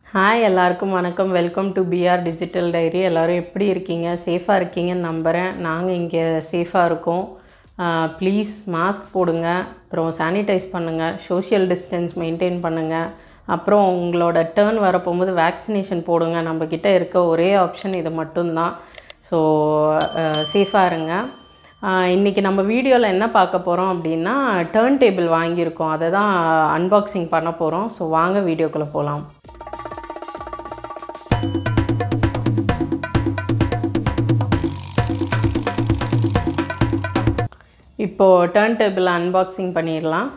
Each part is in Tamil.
ஹாய் எல்லாருக்கும் வணக்கம் welcome to PR digital diary எல்லோரும் எப்படி இருக்கீங்க சேஃபாக இருக்கீங்கன்னு நம்புகிறேன் நாங்கள் இங்கே சேஃபாக இருக்கோம் ப்ளீஸ் மாஸ்க் போடுங்க அப்புறம் சானிடைஸ் பண்ணுங்கள் சோஷியல் டிஸ்டன்ஸ் மெயின்டைன் பண்ணுங்கள் அப்புறம் உங்களோட டேர்ன் வர போகும்போது வேக்சினேஷன் போடுங்க நம்மக்கிட்ட இருக்க ஒரே ஆப்ஷன் இது மட்டும்தான் ஸோ சேஃபாக இருங்க இன்றைக்கி நம்ம வீடியோவில் என்ன பார்க்க போகிறோம் அப்படின்னா டேர்ன் டேபிள் வாங்கியிருக்கோம் அதை தான் அன்பாக்சிங் பண்ண போகிறோம் ஸோ வாங்க வீடியோக்குள்ளே போகலாம் இப்போது டேர்ன் டேபிள் அன்பாக்சிங் பண்ணிடலாம்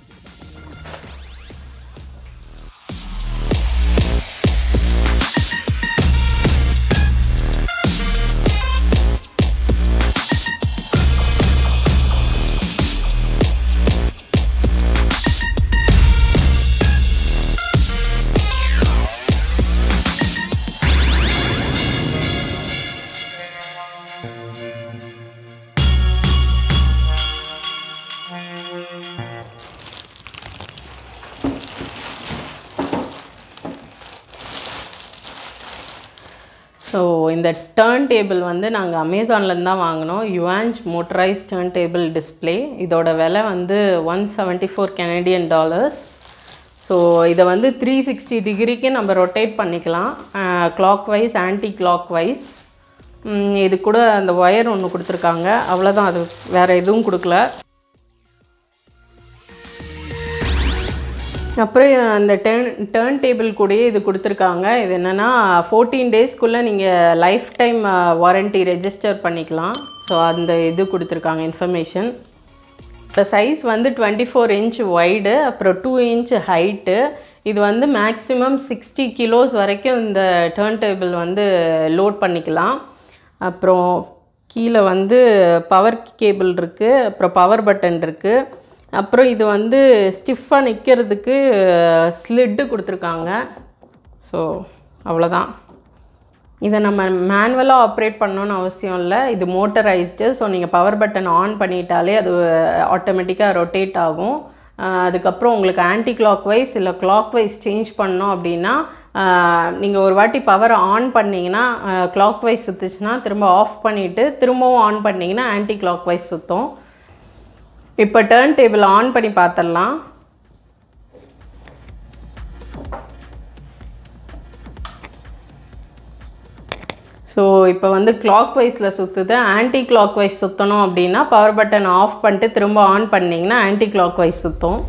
ஸோ இந்த டேர்ன் டேபிள் வந்து நாங்கள் அமேசான்லேருந்து தான் வாங்கினோம் யுவான்ஸ் மோட்டரைஸ் டேர்ன் டேபிள் டிஸ்பிளே இதோட விலை வந்து one seventy four Canadian dollars so இதை வந்து த்ரீ சிக்ஸ்டி டிகிரிக்கு நம்ம ரொட்டேட் பண்ணிக்கலாம் clockwise anticlockwise இது கூட அந்த ஒயர் ஒன்று கொடுத்துருக்காங்க அவ்வளோதான் அது வேறு எதுவும் கொடுக்கல அப்புறம் அந்த டேர்ன் டேர்ன் டேபிள் கூடயே இது கொடுத்துருக்காங்க இது என்னென்னா ஃபோர்டீன் டேஸ்க்குள்ளே நீங்கள் லைஃப் டைம் வாரண்ட்டி ரெஜிஸ்டர் பண்ணிக்கலாம் ஸோ அந்த இது கொடுத்துருக்காங்க இன்ஃபர்மேஷன் இப்போ சைஸ் வந்து டுவெண்ட்டி ஃபோர் இன்ச் ஒய்டு அப்புறம் டூ இன்ச் ஹைட்டு இது வந்து மேக்ஸிமம் சிக்ஸ்டி கிலோஸ் வரைக்கும் இந்த டேர்ன் டேபிள் வந்து லோட் பண்ணிக்கலாம் அப்புறம் கீழே வந்து பவர் கேபிள் இருக்குது அப்புறம் பவர் பட்டன் இருக்குது அப்புறம் இது வந்து ஸ்டிஃபாக நிற்கிறதுக்கு ஸ்லிட்டு கொடுத்துருக்காங்க ஸோ அவ்வளோதான் இதை நம்ம மேனுவலாக ஆப்ரேட் பண்ணணுன்னு அவசியம் இல்லை இது மோட்டரைஸ்டு ஸோ நீங்கள் பவர் பட்டன் ஆன் பண்ணிட்டாலே அது ஆட்டோமேட்டிக்காக ரொட்டேட் ஆகும் அதுக்கப்புறம் உங்களுக்கு ஆன்டி கிளாக் வைஸ் இல்லை கிளாக் வைஸ் சேஞ்ச் பண்ணோம் அப்படின்னா நீங்கள் ஒரு வாட்டி பவரை ஆன் பண்ணிங்கன்னா கிளாக் வைஸ் சுற்றுச்சுன்னா திரும்ப ஆஃப் பண்ணிவிட்டு திரும்பவும் ஆன் பண்ணிங்கன்னா ஆன்டி கிளாக் வைஸ் சுற்றும் இப்போ டேர்ன் டேபிள் ஆன் பண்ணி பார்த்துடலாம் ஸோ இப்போ வந்து கிளாக் வைஸில் சுற்றுது ஆன்டி கிளாக் வைஸ் சுற்றணும் அப்படின்னா பவர் பட்டன் ஆஃப் பண்ணிட்டு திரும்ப ஆன் பண்ணிங்கன்னா ஆன்டி கிளாக் வைஸ் சுற்றும்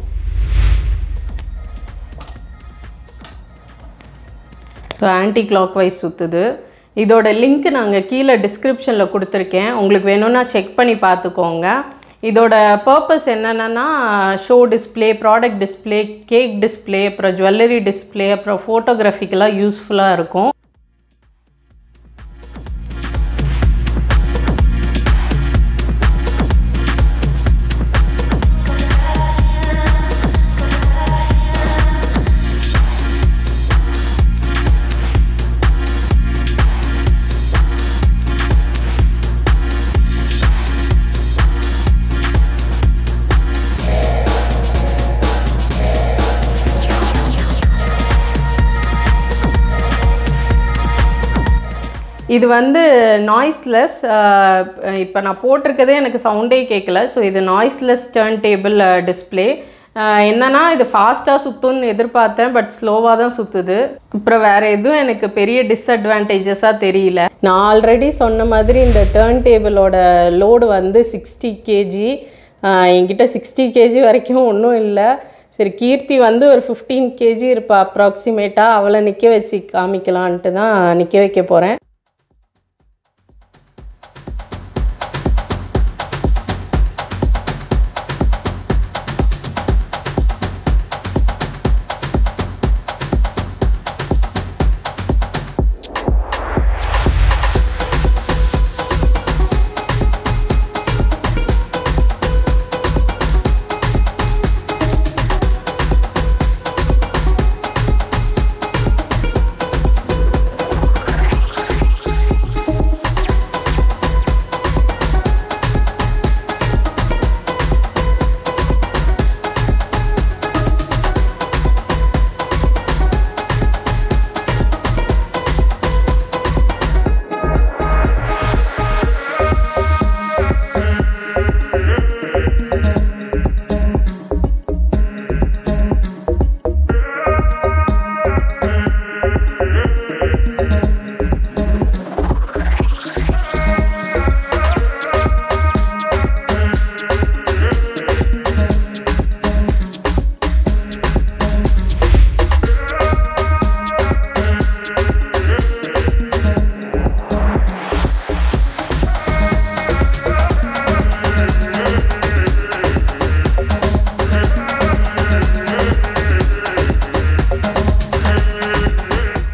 ஸோ ஆன்டி கிளாக் வைஸ் சுற்றுது இதோட லிங்க் நாங்கள் கீழே டிஸ்கிரிப்ஷனில் கொடுத்துருக்கேன் உங்களுக்கு வேணும்னா செக் பண்ணி பார்த்துக்கோங்க இதோட பர்பஸ் என்னென்னா show display product display cake display அப்புறம் ஜுவல்லரி டிஸ்பிளே அப்புறம் ஃபோட்டோகிராஃபிக்கெல்லாம் யூஸ்ஃபுல்லாக இருக்கும் இது வந்து நாய்ஸ்லெஸ் இப்போ நான் போட்டிருக்கதே எனக்கு சவுண்டே கேட்கல ஸோ இது நாய்ஸ்லெஸ் டேர்ன் டேபிள் டிஸ்பிளே என்னென்னா இது ஃபாஸ்ட்டாக சுற்றும்னு எதிர்பார்த்தேன் பட் ஸ்லோவாக தான் சுற்றுது அப்புறம் வேறு எதுவும் எனக்கு பெரிய டிஸ்அட்வான்டேஜஸாக தெரியல நான் ஆல்ரெடி சொன்ன மாதிரி இந்த டேர்ன் டேபிளோட லோடு வந்து சிக்ஸ்டி கேஜி என்கிட்ட சிக்ஸ்டி கேஜி வரைக்கும் ஒன்றும் இல்லை சரி கீர்த்தி வந்து ஒரு ஃபிஃப்டீன் கேஜி இருப்பா அப்ராக்சிமேட்டாக அவளை நிற்க வச்சு காமிக்கலான்ட்டு தான் நிற்க வைக்க போகிறேன்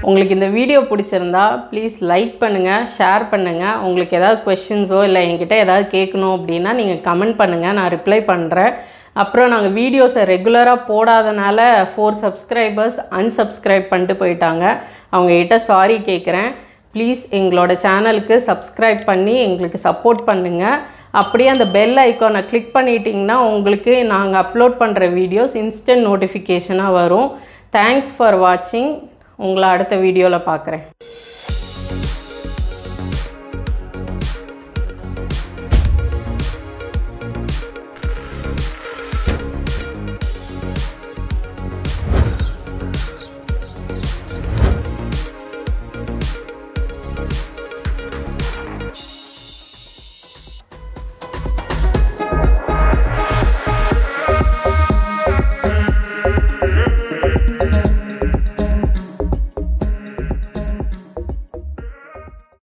உங்களுக்கு இந்த வீடியோ பிடிச்சிருந்தா ப்ளீஸ் லைக் பண்ணுங்கள் ஷேர் பண்ணுங்கள் உங்களுக்கு ஏதாவது கொஷின்ஸோ இல்லை என்கிட்ட ஏதாவது கேட்கணும் அப்படின்னா நீங்கள் கமெண்ட் பண்ணுங்கள் நான் ரிப்ளை பண்ணுறேன் அப்புறம் நாங்கள் வீடியோஸை ரெகுலராக போடாதனால ஃபோர் சப்ஸ்கிரைபர்ஸ் unsubscribe பண்ணிட்டு போயிட்டாங்க அவங்ககிட்ட சாரி கேட்குறேன் ப்ளீஸ் எங்களோட சேனலுக்கு சப்ஸ்கிரைப் பண்ணி எங்களுக்கு சப்போர்ட் பண்ணுங்கள் அப்படியே அந்த பெல் ஐக்கானை கிளிக் பண்ணிட்டீங்கன்னா உங்களுக்கு நாங்கள் அப்லோட் பண்ணுற வீடியோஸ் இன்ஸ்டன்ட் நோட்டிஃபிகேஷனாக வரும் தேங்க்ஸ் ஃபார் வாட்சிங் உங்களை அடுத்த வீடியோவில் பார்க்குறேன்